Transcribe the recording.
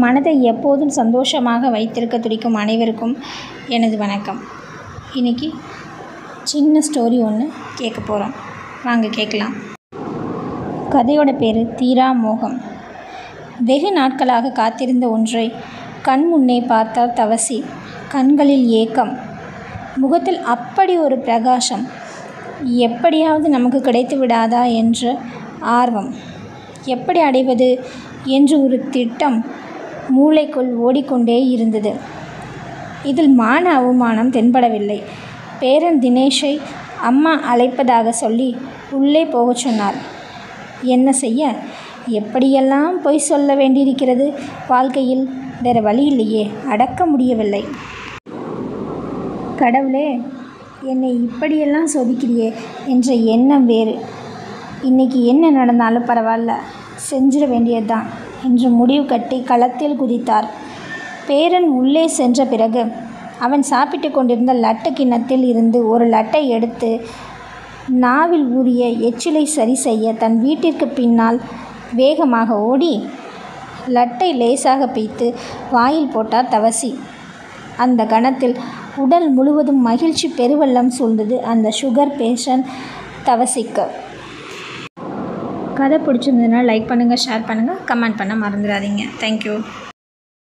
மனதை எப்போதும் சந்தோஷமாக வைத்திருக்க துடிக்கும் அனைவருக்கும் எனது வணக்கம் இன்றைக்கி சின்ன ஸ்டோரி ஒன்று கேட்க போகிறோம் வாங்க கேட்கலாம் கதையோட பேர் தீரா மோகம் வெகு நாட்களாக காத்திருந்த ஒன்றை கண் முன்னே பார்த்தார் தவசி கண்களில் ஏக்கம் முகத்தில் அப்படி ஒரு பிரகாசம் எப்படியாவது நமக்கு கிடைத்து விடாதா என்ற ஆர்வம் எப்படி அடைவது என்று ஒரு திட்டம் மூளைக்குள் ஓடிக்கொண்டே இருந்தது இதில் மான அவமானம் தென்படவில்லை பேரன் தினேஷை அம்மா அழைப்பதாக சொல்லி உள்ளே போகச் சொன்னார் என்ன செய்ய எப்படியெல்லாம் பொய் சொல்ல வேண்டியிருக்கிறது வாழ்க்கையில் வேறு வழி இல்லையே அடக்க முடியவில்லை கடவுளே என்னை இப்படியெல்லாம் சோதிக்கிறியே என்ற எண்ணம் வேறு இன்னைக்கு என்ன நடந்தாலும் பரவாயில்ல செஞ்சிட வேண்டியதுதான் என்று முடிவு கட்டி களத்தில் குதித்தார் பேரன் உள்ளே சென்ற பிறகு அவன் சாப்பிட்டு கொண்டிருந்த லட்டு கிண்ணத்தில் இருந்து ஒரு லட்டை எடுத்து நாவில் ஊறிய எச்சிலை சரி செய்ய தன் வீட்டிற்கு பின்னால் வேகமாக ஓடி லட்டை லேசாக பிய்த்து வாயில் போட்டார் தவசி அந்த கணத்தில் உடல் முழுவதும் மகிழ்ச்சி பெருவெள்ளம் சூழ்ந்தது அந்த சுகர் பேஷண்ட் தவசிக்கு கதை பிடிச்சிருந்ததுன்னா லைக் பண்ணுங்கள் ஷேர் பண்ணுங்கள் கமெண்ட் பண்ண மறந்துடாதீங்க தேங்க்யூ